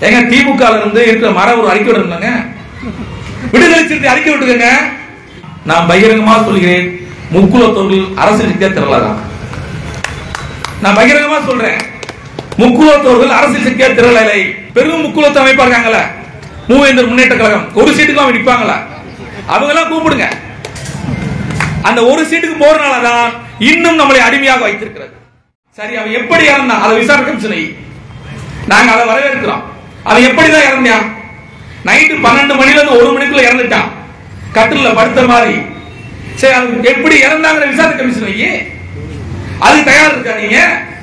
ஏங்க திமுக ல இருந்து இருக்கிற மர ஒரு அறிக்கை விடணுங்க விடுதலை சிறுத்தை அறிக்கை விட்டுக்கங்க நான் பகிரங்கமா சொல்கிறேன் முக்குலத்தோர்கள் அரசியல் ரீதியா திரளலாம் நான் பகிரங்கமா சொல்றேன் முக்குலத்தோர்கள் அரசியல் சக்தியா திரளலை பெரும் முக்குலத்தை அமைப்பா இருக்காங்கல்ல மூவேந்தர் முன்னேற்ற கழகம் ஒரு சீட்டுக்கு அவங்க நிப்பாங்களா அவங்க எல்லாம் கூப்பிடுங்க அந்த ஒரு சீட்டுக்கு போறனால தான் இன்னும் நம்மளை அடிமையாக வைத்திருக்கிறது சரி அவன் எப்படி இறந்தான் அதை விசாரணை கமிஷனை நாங்க அதை வரவேற்கிறோம் அவன் எப்படிதான் இறந்தான் நைட்டு பன்னெண்டு மணில இருந்து ஒரு மணிக்குள்ள இறந்துட்டான் கட்டில படுத்த மாதிரி சரி அவன் எப்படி இறந்தாங்கிற விசாரணை கமிஷன் வையே அது தயார் இருக்கா நீங்க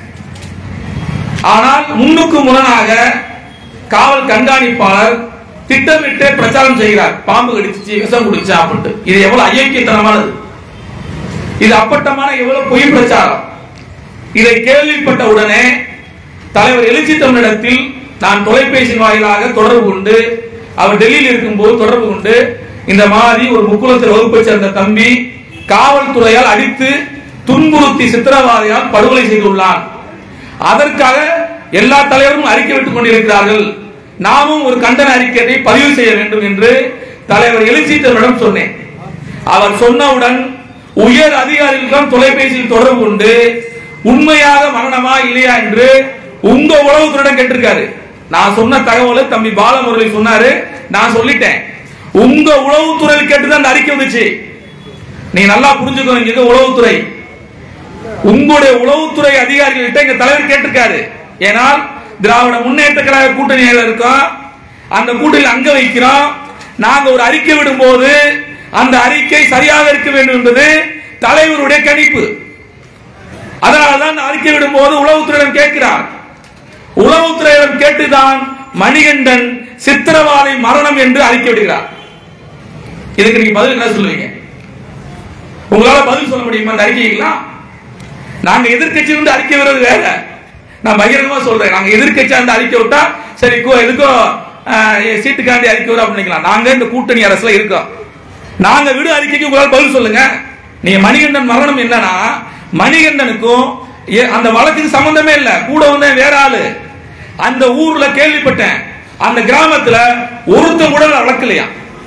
ஆனால் முன்னுக்கு முரணாக காவல் கண்காணிப்பாளர் திட்டமிட்டு பிரச்சாரம் செய்கிறார் பாம்பு கடிச்சிச்சு விஷம் குடிச்சா அப்படின்ட்டு இது எவ்வளவு அயோக்கியத்தனமானது இது அப்பட்டமான எவ்வளவு பொய் பிரச்சாரம் இதை கேள்விப்பட்ட உடனே தலைவர் எழுச்சி தமிழிடத்தில் நான் தொலைபேசி வாயிலாக தொடர்பு கொண்டு அவர் டெல்லியில் இருக்கும்போது தொடர்பு கொண்டு இந்த மாதிரி ஒரு முக்குளத்தில் வகுப்பை சேர்ந்த தம்பி காவல்துறையால் அடித்து துன்புறுத்தி சித்திரவாதையால் படுகொலை செய்துள்ளான் அதற்காக எல்லா தலைவரும் அறிக்கை விட்டுக் கொண்டிருக்கிறார்கள் நாமும் ஒரு கண்டன அறிக்கையை பதிவு செய்ய வேண்டும் என்று தலைவர் எழுச்சி தமிழிடம் சொன்னேன் அவர் சொன்னவுடன் உயர் அதிகாரிகளிடம் தொலைபேசியில் தொடர்பு கொண்டு உண்மையாக மரணமா இல்லையா என்று உங்க உளவுத்துறையிடம் கேட்டிருக்காரு நான் சொன்ன தகவலை தம்பி பாலமுரளி சொன்னாரு நான் சொல்லிட்டேன் உங்க உளவுத்துறையில் கேட்டுதான் அந்த அறிக்கை வந்துச்சு நீ நல்லா புரிஞ்சுக்கணும் இது உளவுத்துறை உங்களுடைய உளவுத்துறை அதிகாரிகள்கிட்ட எங்க தலைவர் கேட்டிருக்காரு ஏனால் திராவிட முன்னேற்ற கழக கூட்டணியில இருக்கோம் அந்த கூட்டணியில் அங்க வைக்கிறோம் நாங்க ஒரு அறிக்கை விடும்போது அந்த அறிக்கை சரியாக இருக்க வேண்டும் என்பது தலைவருடைய கணிப்பு அதனால்தான் அந்த அறிக்கை விடும்போது உளவுத்துறையிடம் கேட்கிறார் உளவுத்துறையிடம் கேட்டுதான் மணிகண்டன் சித்திரவாதை மரணம் என்று அறிக்கை விடுகிறார் இதுக்கு நீங்க பதில் என்ன சொல்லுவீங்க உங்களால பதில் சொல்ல முடியுமா அந்த அறிக்கைகளா நாங்க எதிர்க்கட்சி வந்து அறிக்கை விடுறது வேற நான் பகிரங்கமா சொல்றேன் நாங்க எதிர்க்கட்சி அந்த அறிக்கை விட்டா சரி கோ- எதுக்கோ ஆஹ், சீட்டுக்காண்டி அறிக்கை விட பண்ணிக்கலாம் நாங்க இந்த கூட்டணி அரசுல இருக்கோம் நாங்க விடு அறிக்கைக்கு உங்களால பதில் சொல்லுங்க நீங்க மணிகண்டன் மரணம் என்னன்னா மணிகண்டனுக்கும் ஏ- அந்த வழக்குக்கு சம்பந்தமே இல்ல கூட வந்த வேற ஆளு அந்த ஊர்ல கேள்விப்பட்டேன் அந்த கிராமத்துல ஒருத்தன் கூட வழக்கலையா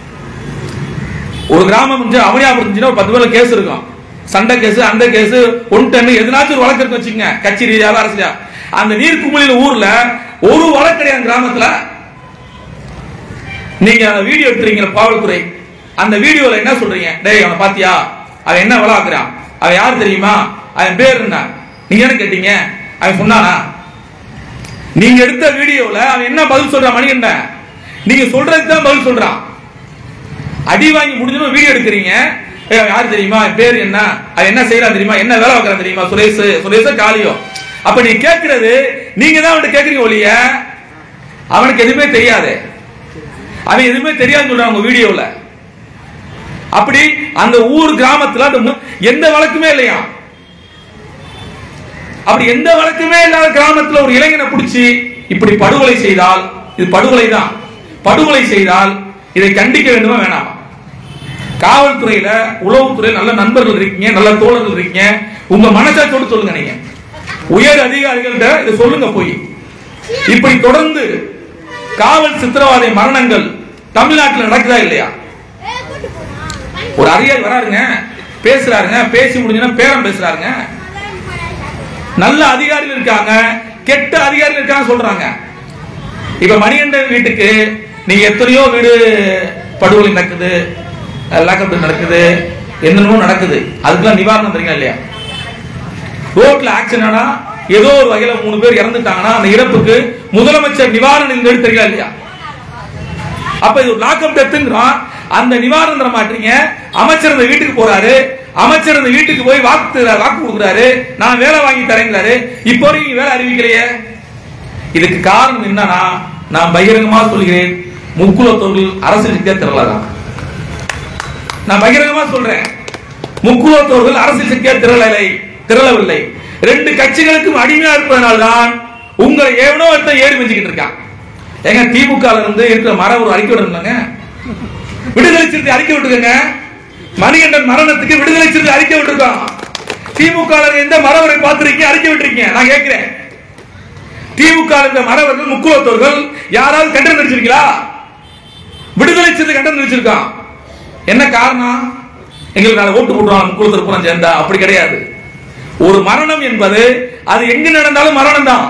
ஒரு கிராமம் இருந்துச்சு அவனியாபுரம் இருந்துச்சுன்னா ஒரு பத்து பேர்ல கேஸ் இருக்கும் சண்டை கேஸ் அந்த கேஸ் ஒன் டன் எதுனாச்சும் ஒரு வழக்கு இருக்கு வச்சுங்க கட்சி ரீதியாக அரசியா அந்த நீர்க்குமிழில ஊர்ல ஒரு வழக்கு கிடையாது கிராமத்துல நீங்க அந்த வீடியோ எடுத்துறீங்க காவல்துறை அந்த வீடியோல என்ன சொல்றீங்க டேய் அவனை பாத்தியா அவன் என்ன விளாக்குறான் அவன் யார் தெரியுமா அவன் பேர் என்ன நீங்க என்ன கேட்டீங்க அவன் சொன்னானா நீங்க எடுத்த வீடியோல அவன் என்ன பதில் சொல்றான் மணிகண்டன் நீங்க சொல்றதுக்கு தான் பதில் சொல்றான் அடி வாங்கி முடிஞ்சதும் வீடியோ எடுக்கிறீங்க ஏய், அவன் யார் தெரியுமா அவன் பேர் என்ன அவன் என்ன செய்யறான் தெரியுமா என்ன வேலை பார்க்கறான் தெரியுமா சுரேஷ் சுரேஷ காளியோ அப்ப நீ கேட்கறது நீங்க தான் அவன்கிட்ட கேக்குறீங்க ஒழிய அவனுக்கு எதுவுமே தெரியாது அவன் எதுவுமே தெரியாதுன்னு சொல்றான் உங்க வீடியோல அப்படி அந்த ஊர் கிராமத்துல அந்த மு- எந்த வழக்குமே இல்லையா அப்படி எந்த வழக்குமே இல்லாத கிராமத்துல ஒரு இளைஞனை பிடிச்சி இப்படி படுகொலை செய்தால் இது படுகொலை தான் படுகொலை செய்தால் இதை கண்டிக்க வேண்டுமா வேணாமா காவல்துறையில உளவுத்துறையில நல்ல நண்பர்கள் இருக்கீங்க நல்ல தோழர்கள் இருக்கீங்க உங்க மனசாட்சியோடு சொல்லுங்க நீங்க உயர் அதிகாரிகள்ட்ட இதை சொல்லுங்க போய் இப்படி தொடர்ந்து காவல் சித்திரவாதை மரணங்கள் தமிழ்நாட்டில் நடக்குதா இல்லையா ஒரு அதிகாரி வராருங்க பேசுறாருங்க பேசி முடிஞ்சுன்னா பேரம் பேசுறாருங்க நல்ல அதிகாரிகள் இருக்காங்க கெட்ட அதிகாரிகள் இருக்காங்க சொல்றாங்க இப்ப மணிகண்டன் வீட்டுக்கு நீங்க எத்தனையோ வீடு படுகொலை நடக்குது லாக்கப் நடக்குது என்னென்னமோ நடக்குது அதுக்கெல்லாம் நிவாரணம் தெரியுங்க இல்லையா ரோட்ல ஆக்சிடென்ட் ஆனா ஏதோ ஒரு வகையில மூணு பேர் இறந்துட்டாங்கன்னா அந்த இறப்புக்கு முதலமைச்சர் நிவாரண நிதி எடுத்து தெரியுங்களா இல்லையா அப்ப இது லாக்அப் டெத்துங்கிறோம் அந்த நிவாரணம் தர மாட்டீங்க அமைச்சர் இந்த வீட்டுக்கு போறாரு அமைச்சர் இந்த வீட்டுக்கு போய் வாக்கு வாக்கு கொடுக்குறாரு நான் வேலை வாங்கி தரேங்கிறாரு இப்போ வரைக்கும் நீங்க வேலை அறிவிக்கலையே இதுக்கு காரணம் என்னன்னா நான் பகிரங்கமா சொல்கிறேன் முக்குலத்தோர்கள் அரசியல் ரீதியா திரளலாம் நான் பகிரங்கமா சொல்றேன் முக்குலத்தோர்கள் அரசியல் சக்தியா திரளலை திரளவில்லை ரெண்டு கட்சிகளுக்கும் அடிமையா இருப்பதனால்தான் உங்களை எவனோ ஒருத்தன் ஏறி மிஞ்சிக்கிட்டு இருக்கான் ஏங்க திமுக ல இருந்து இருக்கிற மர ஒரு அறிக்கை விடணுங்க விடுதலை சிறுத்தை அறிக்கை விட்டுருங்க மணிகண்டன் மரணத்துக்கு விடுதலை சிறுத்தை அறிக்கை விட்டுருக்கோம் திமுக ல எந்த மரவரை பார்த்திருக்கீங்க அறிக்கை விட்டுருக்கீங்க நான் கேட்கிறேன் திமுக இருந்த மறவர்கள் முக்குலத்தோர்கள் யாராவது கண்டனம் தெரிஞ்சிருக்கீங்களா விடுதலை சிறுத்தை கண்டனம் தெரிஞ்சிருக்கான் என்ன காரணம் எங்களுக்கு நாளை ஓட்டு போடுவாங்க முக்குலத்தர் பூரா சேர்ந்தா அப்படி கிடையாது ஒரு மரணம் என்பது அது எங்க நடந்தாலும் மரணம் தான்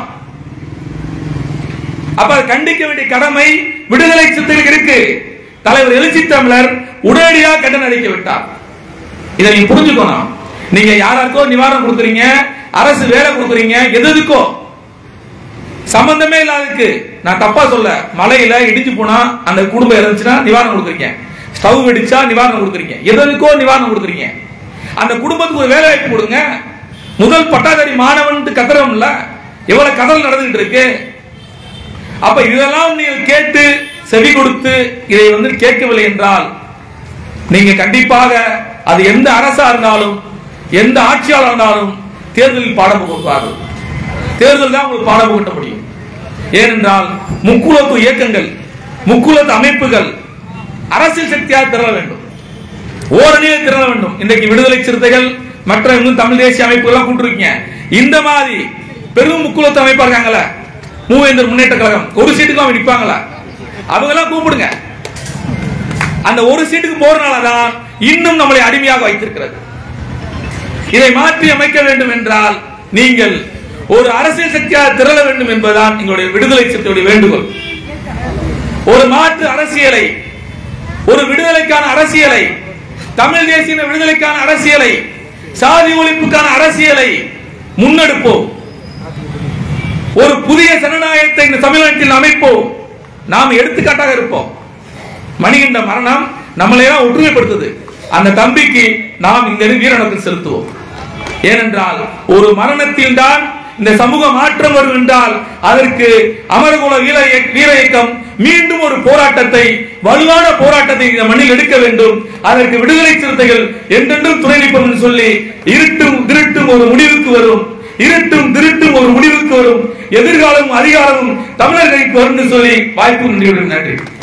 அப்ப அதை கண்டிக்க வேண்டிய கடமை விடுதலை சிறுத்தைகளுக்கு இருக்கு தலைவர் எழுச்சி தமிழர் உடனடியாக கண்டனம் அளிக்க விட்டார் இதை நீங்க புரிஞ்சுக்கணும் நீங்க யாராருக்கோ நிவாரணம் கொடுக்குறீங்க அரசு வேலை கொடுக்குறீங்க எது எதுக்கோ சம்பந்தமே இல்லாததுக்கு நான் தப்பா சொல்ல மலையில இடிஞ்சு போனா அந்த குடும்பம் இருந்துச்சுன்னா நிவாரணம் கொடுக்குறீங்க ஸ்டவ் வெடிச்சா நிவாரணம் கொடுக்குறீங்க எது எதுக்கோ நிவாரணம் கொடுக்குறீங்க அந்த குடும்பத்துக்கு ஒரு வேலை வாய்ப்பு கொடுங்க முதல் பட்டாதாரி மாணவன் கத்துறோம்ல எவ்வளவு கதல் நடந்துகிட்டு இருக்கு அப்ப இதெல்லாம் நீங்கள் கேட்டு செவி கொடுத்து இதை வந்து கேட்கவில்லை என்றால் நீங்க கண்டிப்பாக அது எந்த அரசா இருந்தாலும் எந்த ஆட்சியாளர் இருந்தாலும் தேர்தலில் பாடம் புகுத்துவார்கள் தேர்தல் தான் உங்களுக்கு பாடம் புகட்ட முடியும் ஏனென்றால் முக்குலத்து இயக்கங்கள் முக்குலத்து அமைப்புகள் அரசியல் சக்தியாக திரள வேண்டும் ஓரணியில் திரள வேண்டும் இன்றைக்கு விடுதலை சிறுத்தைகள் மற்ற இன்னும் தமிழ் தேசிய அமைப்புகள் கூட்டிருக்கீங்க இந்த மாதிரி பெரும் முக்குலத்து அமைப்பா இருக்காங்கல்ல மூவேந்தர் முன்னேற்ற கழகம் ஒரு சீட்டுக்கு அவங்க நிற்பாங்களா அவங்க எல்லாம் கூப்பிடுங்க அந்த ஒரு சீட்டுக்கு போறனாலதான் இன்னும் நம்மளை அடிமையாக வைத்திருக்கிறது இதை மாற்றி அமைக்க வேண்டும் என்றால் நீங்கள் ஒரு அரசியல் சக்தியாக திரள வேண்டும் என்பதுதான் எங்களுடைய விடுதலை சக்தியுடைய வேண்டுகோள் ஒரு மாற்று அரசியலை ஒரு விடுதலைக்கான அரசியலை தமிழ் தேசிய விடுதலைக்கான அரசியலை சாதி ஒழிப்புக்கான அரசியலை முன்னெடுப்போம் ஒரு புதிய ஜனநாயகத்தை இந்த தமிழ்நாட்டில் அமைப்போம் நாம் எடுத்துக்காட்டாக இருப்போம் மணிகண்ட மரணம் நம்மளை எல்லாம் ஒற்றுமைப்படுத்துது அந்த தம்பிக்கு நாம் இந்த வீரநத்தில் செலுத்துவோம் ஏனென்றால் ஒரு மரணத்தில் தான் இந்த சமூக மாற்றம் வரும் என்றால் அதற்கு அமரகுல வீர இயக்க- வீர இயக்கம் மீண்டும் ஒரு போராட்டத்தை வலுவான போராட்டத்தை இந்த மண்ணில் எடுக்க வேண்டும் அதற்கு விடுதலை சிறுத்தைகள் என்றென்றும் துணை நிற்போம் என்று சொல்லி இருட்டும் திருட்டும் ஒரு முடிவுக்கு வரும் இருட்டும் திருட்டும் ஒரு முடிவுக்கு வரும் எதிர்காலமும் அதிகாரமும் தமிழர்களுக்கு வரும் என்று சொல்லி வாய்ப்பு நன்றியுடன் நன்றி